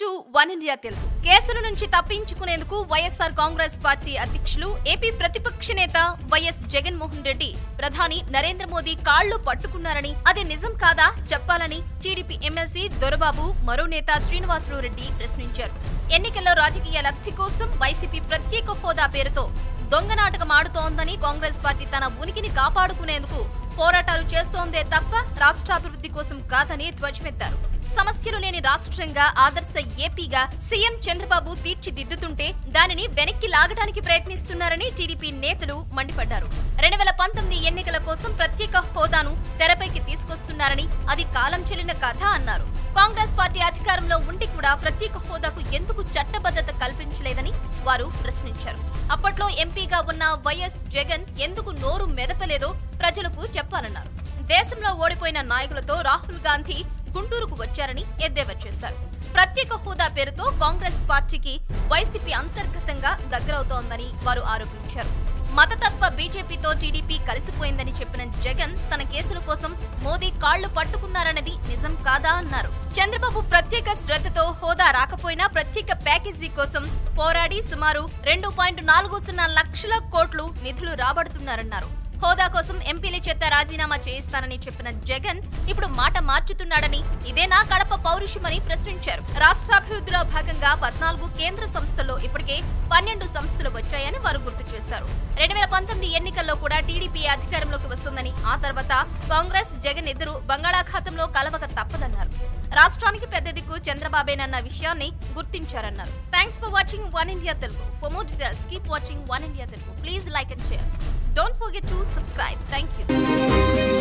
to one India Telugu కేసుల నుంచి తప్పించుకునేందుకు వైఎస్ఆర్ కాంగ్రెస్ పార్టీ అధ్యక్షులు ఏపీ ప్రతిపక్ష నేత వైఎస్ జగన్మోహన్ రెడ్డి ప్రధాని నరేంద్ర మోదీ కాళ్లు పట్టుకున్నారని అది నిజం కాదా చెప్పాలని టీడీపీ ఎమ్మెల్సీ దొరబాబు మరో నేత శ్రీనివాసులు రెడ్డి ప్రశ్నించారు ఎన్నికల్లో రాజకీయ లబ్ధి కోసం వైసీపీ ప్రత్యేక హోదా పేరుతో దొంగ నాటకం ఆడుతోందని కాంగ్రెస్ పార్టీ తన ఉనికిని కాపాడుకునేందుకు పోరాటాలు చేస్తోందే తప్ప రాష్ట్రాభివృద్ధి కోసం కాదని ధ్వజమెత్తారు సమస్యలు లేని రాష్ట్రంగా ఆదర్శ ఏపీగా సీఎం చంద్రబాబు తీర్చిదిద్దుతుంటే దానిని వెనక్కి లాగడానికి ప్రయత్నిస్తున్నారని టీడీపీ నేతలు మండిపడ్డారు రెండు వేల పంతొమ్మిది ఎన్నికల కోసం ప్రత్యేక హోదాను తెరపైకి తీసుకొస్తున్నారని అది కాలం చెల్లిన కథ అన్నారు కాంగ్రెస్ పార్టీ అధికారంలో ఉండి కూడా ప్రత్యేక హోదాకు ఎందుకు చట్టబద్ధత కల్పించలేదని వారు ప్రశ్నించారు అప్పట్లో ఎంపీగా ఉన్న వైఎస్ జగన్ ఎందుకు నోరు మెదపలేదో ప్రజలకు చెప్పాలన్నారు దేశంలో ఓడిపోయిన నాయకులతో రాహుల్ గాంధీ గుంటూరుకు వచ్చారని ఎద్దేవా చేశారు ప్రత్యేక హోదా పేరుతో కాంగ్రెస్ పార్టీకి వైసీపీ అంతర్గతంగా దగ్గరవుతోందని వారు ఆరోపించారు మతతత్వ బీజేపీతో టీడీపీ కలిసిపోయిందని చెప్పిన జగన్ తన కేసుల కోసం మోదీ కాళ్లు పట్టుకున్నారన్నది నిజం కాదా అన్నారు చంద్రబాబు ప్రత్యేక శ్రద్ధతో హోదా రాకపోయినా ప్రత్యేక ప్యాకేజీ కోసం పోరాడి సుమారు రెండు పాయింట్ నాలుగు సున్నా లక్షల కోట్లు నిధులు రాబడుతున్నారన్నారు హోదా కోసం ఎంపీల చేత రాజీనామా చేయిస్తానని చెప్పిన జగన్ ఇప్పుడు మాట మార్చుతున్నాడని ఇదేనా కడప పౌరుషమని ప్రశ్నించారు రాష్ట్రాభివృద్ధిలో భాగంగా పద్నాలుగు కేంద్ర సంస్థల్లో ఇప్పటికే పన్నెండు సంస్థలు వచ్చాయని వారు గుర్తు చేశారు రెండు వేల పంతొమ్మిది ఎన్నికల్లో కూడా టీడీపీ అధికారంలోకి వస్తుందని ఆ తర్వాత కాంగ్రెస్ జగన్ ఇద్దరు బంగాళాఖాతంలో కలవక తప్పదన్నారు రాష్ట్రానికి పెద్ద దిక్కు చంద్రబాబేనన్న విషయాన్ని గుర్తించారన్నారు thanks for watching one India Telugu for more details keep watching one India Telugu please like and share don't forget to subscribe thank you